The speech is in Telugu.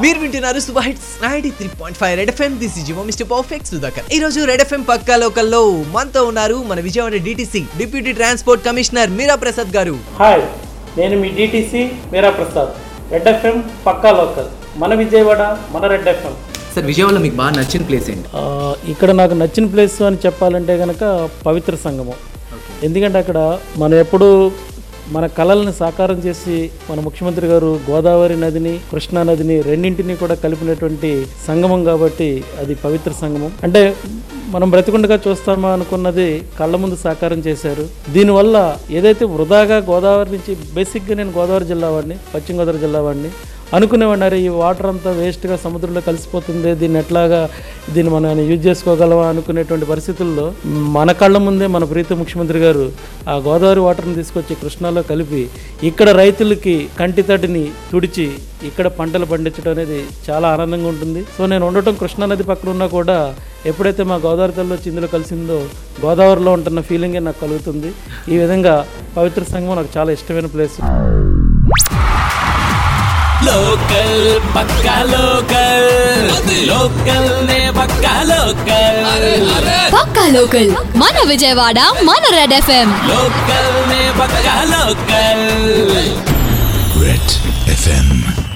మీరు వింటున్నారు super hits ninety three point five Red FM this is జిమో మిస్టర్ పర్ఫెక్ట్ సుధాకర్ ఈ రోజు రెడ్ ఎఫ్ఎం పక్కా లోకల్లో మనతో ఉన్నారు మన Vijayawada DTC deputy transport commissioner Meera Prasad garu hi నేను మీ DTC Meera Prasad Red FM పక్కా లోకల్ మన విజయవాడ మన రెడ్ ఎఫ్ఎం సార్ విజయవాడలో మీకు బాగా నచ్చిన ప్లేస్ ఏంటి ఆ, ఇక్కడ నాకు నచ్చిన ప్లేస్ అని చెప్పాలంటే కనుక పవిత్ర సంగమం ఎందుకంటే అక్కడ మనం ఎప్పుడు మన కళల్ని సాకారం చేసి మన ముఖ్యమంత్రి గారు గోదావరి నదిని కృష్ణా నదిని రెండింటిని కూడా కలిపినటువంటి సంగమం కాబట్టి అది పవిత్ర సంగమం అంటే మనం బ్రతికుండగా చూస్తామా అనుకున్నది కళ్ళ ముందు సాకారం చేశారు దీనివల్ల ఏదైతే వృధాగా గోదావరి నుంచి బేసిక్గా నేను గోదావరి జిల్లా వాడిని పశ్చిమ గోదావరి జిల్లా వాడిని అనుకునేవాడినారు ఈ వాటర్ అంతా వేస్ట్గా సముద్రంలో కలిసిపోతుంది దీన్ని ఎట్లాగా దీన్ని మనం యూజ్ చేసుకోగలమా అనుకునేటువంటి పరిస్థితుల్లో మన కళ్ళ ముందే మన ప్రీతి ముఖ్యమంత్రి గారు ఆ గోదావరి వాటర్ని తీసుకొచ్చి కృష్ణాలో కలిపి ఇక్కడ రైతులకి కంటి తడిని తుడిచి ఇక్కడ పంటలు పండించడం అనేది చాలా ఆనందంగా ఉంటుంది సో నేను ఉండటం కృష్ణా నది పక్కన ఉన్నా కూడా ఎప్పుడైతే మా గోదావరి తల్లి వచ్చి ఇందులో కలిసిందో గోదావరిలో ఉంటున్న ఫీలింగే నాకు కలుగుతుంది ఈ విధంగా పవిత్ర సంఘం నాకు చాలా ఇష్టమైన ప్లేస్ లోకల్ పక్కా లోకల్ లోకల్ నే పక్కా లోకల్ పక్కా లోకల్ మన విజయవాడ మన రెడ్ ఎఫ్ఎం లోకల్ నే పక్కా లోకల్ Red FM.